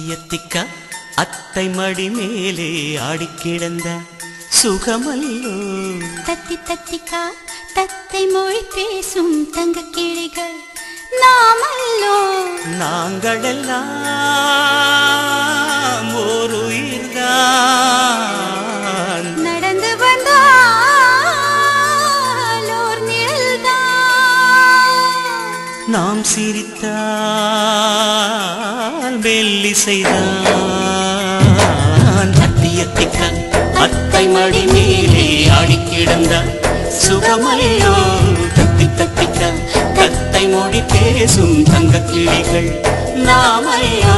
அத்தியத்திக்கா அத்தை மடி மேலே ஆடிக்கிடந்த சுகமல்லோ தத்தி தத்திக்கா தத்தை மொழி பேசும் தங்க கிளிகள் நாமல்லோ நாங்களெல்லாம் ஒரு உயிர்தான் நடந்து வந்தால் ஓர் நிழல்தான் நாம் சிரித்தால் மெல்லிசைதான் அத்தியத்திக்கா அத்தை மடி மேலே ஆடிக்கிடந்தார் சுகமல்லோ தத்தி தத்திக்கா தத்தை மொழி பேசும் தங்க கிளிகள் நாமையோ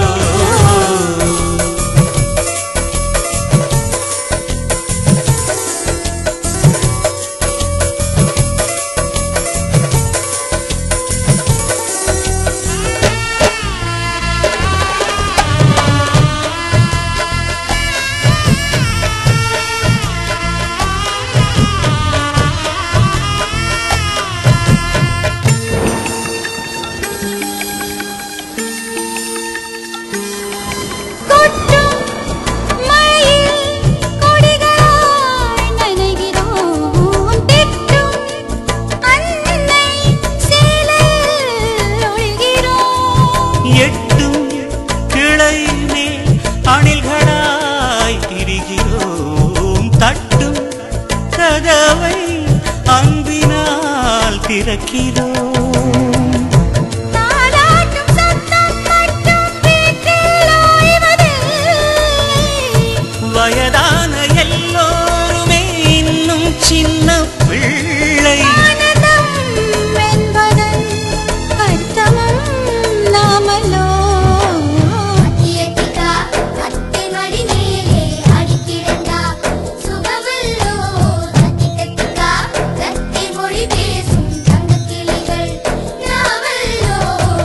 கொட்டும் மழையில் கொடிகளாய் நனைகிறோம். திட்டும் அன்னை சேலையில் ஒழிகிறோம். எட்டும் கிளை மேல் அணில்களாய் திரிகிறோம் தட்டும் கதவை அன்பினால் திறக்கிறோம் தாலாட்டும் சத்தம் மட்டும் வீட்டில் ஓய்வதில்லை. வயதான எல்லோருமே இன்னும் சின்ன பிள்ளை ஆனந்தம் என்பதன் அர்த்தமும் நாமல்லோ அத்தியத்திகா அத்தை மடி மேலே அடிக்கிடந்தா சுகமல்லோ தத்தி தத்திகா தத்தை மொழி பேசும் தங்கக் கிளிகள் நாமல்லோ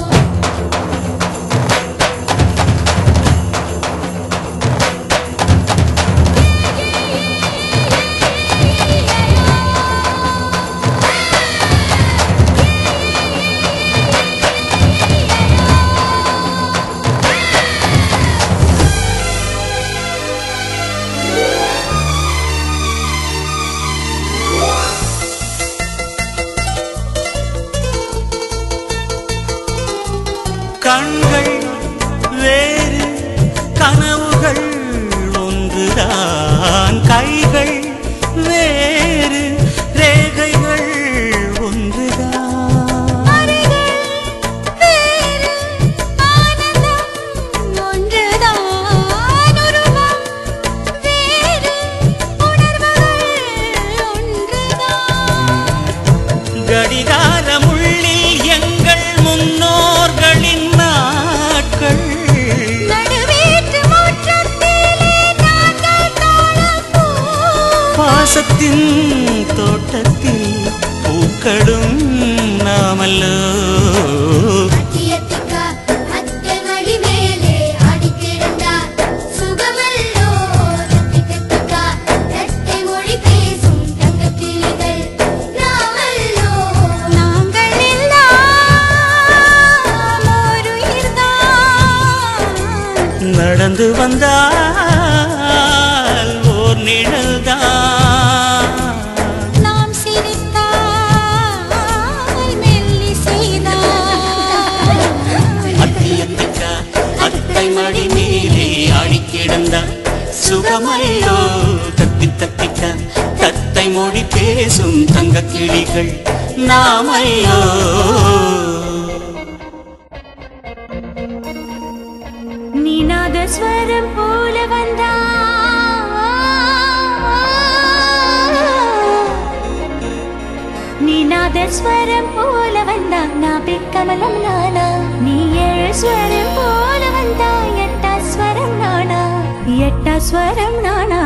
கண்கள் வேறு கனவுகள் ஒன்றுதான் கைகள் வேறு ரேகைகள் ஒன்றுதான் வேறு ஆனந்தம் ஒன்றுதான் உருவம் வேறு உணர்வுகள் ஒன்றுதான் கடிகாரம் உள்ளில் எங்கள் முன்னோர்களின் நாட்கள் நடுவீட்டு முற்றத்திலே நாங்கள் தாழப்போ பாசத்தின் தோட்டத்தில் பூக்களும் நாமல்லோ அத்தியத்திகா அத்தை மடி மேலே அடிக்கிடந்தா சுகமல்லோ தத்தி தத்திகா தத்தை மொழி பேசும் தங்கக் கிளிகள் நாமல்லோ நாங்கள் எல்லாம் ஒரு உயிர்தான் நடந்து வந்தால் ஓர் நிழல்தான் நாம் சிரித்தால் மெல்லிசைதான் அத்தியத்திக்கா அத்தை மடி மேலே ஆடிக்கிடந்தார் சுகமல்லோ தத்தி தத்திக்கா தத்தை மொழி பேசும் தங்க கிளிகள் நாமையோ நிநாத ஸ்வரம் போல வந்தா நிநாத ஸ்வரம் போல வந்தா நாபி கமலம் நானா நீ ஏழு ஸ்வரம் போல வந்தா எட்டா ஸ்வரம் நானா எட்டா ஸ்வரம் நானா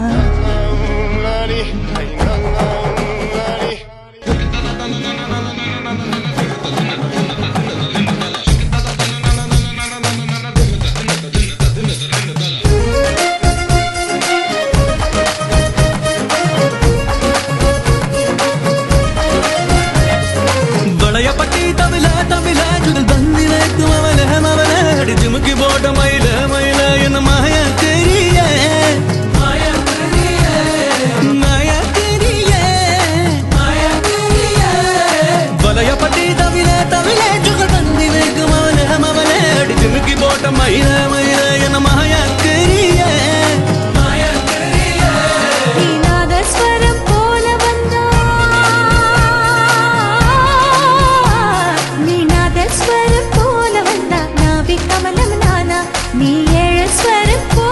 ಬಳೆಯ ಪಟ್ಟಿ ತಮಿಲ ತಮಿಲ ಜುಗಲ್ ಬಂದಿನ ಮವಲೆ ಮವಲೆ ಅಡಿ ಜುಮುಕಿ ಬೋಟ ಮೈಲ ಮೈಲ என்ன மயக்கிறிய மயக்கிறிய வலையப்பட்டி தவிர தவிர சுகர் பந்தி வைக்கும் அவனே அவனே அடி ஜிமுக்கி போட்ட மயில மயில என்ன மயக்கிறிய நீ நாதஸ்வரம் போல வந்தா நீ நாதஸ்வரம் போல வந்தா நாபி கமலம் நானா நீ ஏழு ஸ்வரம் போல